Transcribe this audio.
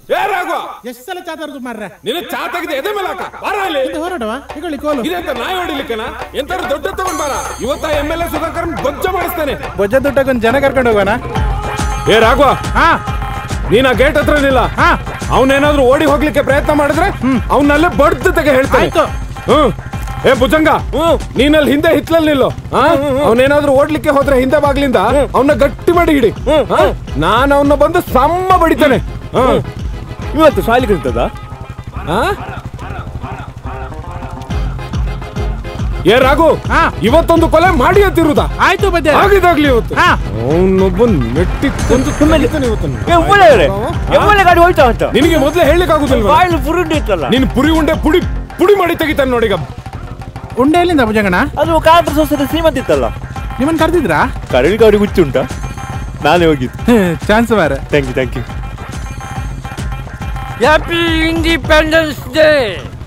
ಏ ರಾಘವ ಎಷ್ಟು ಸಲ ಚಾತಾರದು ಮಾರ್ರೆ ನಿನ್ನ ಚಾ ತೆಗೆದು ಎದೆ ಮೇಲೆ ಹಾಕ ಬಾರ ಇಲ್ಲಿ ಇದು ಹೊರಡವಾ ಈಗ ಕೋಲು ಇದೆಂತ ನಾಯಿ ಹೊಡಿಲಿಕ್ಕನ ಎಂತಾರು ದೊಡ್ಡ ತಗೊಂಡ್ ಬಾರ ಇವತ್ತ ಎಮ್ ಎಲ್ ಎ ಸುಧಾಕರ್ ಬೊಜ್ಜ ಮಾಡಿಸ್ತೇನೆ ಬೊಜ್ಜ ದುಡ್ಡಕ್ಕೊಂದು ಜನ ಕರ್ಕೊಂಡು ಹೋಗೋಣ ಏ ರಾಘವ ಹಾ ನೀನ್ ಆ ಗೇಟ್ ಹತ್ರ ನಿಲ್ಲ ಹಾ ಅವನೇನಾದ್ರೂ ಓಡಿ ಹೋಗ್ಲಿಕ್ಕೆ ಪ್ರಯತ್ನ ಮಾಡಿದ್ರೆ ಅವನಲ್ಲೇ ಬಡ್ದು ತೆಗೆ ಹೇಳ್ತಾನೆ ಆಯ್ತು. ಹ್ಮ್ ಏ ಭುಜಂಗ ನೀನಲ್ಲಿ ಹಿಂದೆ ಹಿತ್ಲಲ್ಲಿ ನಿಲ್ಲು ಅವನೇನಾದ್ರೂ ಓಡ್ಲಿಕ್ಕೆ ಹೋದ್ರೆ ಹಿಂದೆ ಬಾಗ್ಲಿಂದ ಅವನ್ನ ಗಟ್ಟಿ ಮಾಡಿ ಹಿಡಿ ನಾನು ಅವನ್ನ ಬಂದು ಸಮ್ಮ ಬಡಿತಾನೆ ಹ್ಮ್. ಇವತ್ತು ಶಾಲೆಗೆ ಇರ್ತದ ಆ? ಏ ರಾಘು ಹಾ. ಇವತ್ತೊಂದು ಕೊಲೆ ಮಾಡಿ ಅಂತಿರುವುದಾ ಆಯ್ತು ಬದ್ದೆ ಆಗಿದಾಗ್ಲಿ ಇವತ್ತು ಹಾ. ಅವನೊಬ್ಬ ನೆಟ್ಟಿ ಕೊಂದು ಕುಮ್ಮೆಲಿತಾನೆ ಇವತ್ತನ್ನು ಎಮ್ಮಳೆ ಎಮ್ಮಳೆ ಗಾಡಿ ಹೋಯ್ತಾ ಅಂತ ನಿನಗೆ ಮೊದಲೇ ಹೇಳಲಿಕ್ಕೆ ಆಗುದಿಲ್ವಾ ಬಾಯಲ್ಲಿ ಪುರುಂಡಿ ಇತ್ತಲ್ಲ ನೀನ್ ಪುರಿ ಉಂಡೆ ಪುಡಿ ಪುಡಿ ಮಾಡಿ ತೆಗಿತಾನೆ ನೋಡೀಗ ಉಂಡೆ ಎಲ್ಲಿಂದ ಭುಜಂಗಣ ಅದು ಕಾಂತ್ರ ಸೊಸೈಟಿ ಶ್ರೀಮಂತ ಇತ್ತಲ್ಲ ನಿಮ್ಮನ್ ಕರ್ದಿದ್ರಾ ಕರಳಿಗೆ ಅವ್ರಿಗೆ ಹುಚ್ಚುಂಟಾ ನಾನೇ ಹೋಗಿದ್ದು ಚಾನ್ಸ್ ಬಾರ thank you thank you Happy Independence Day!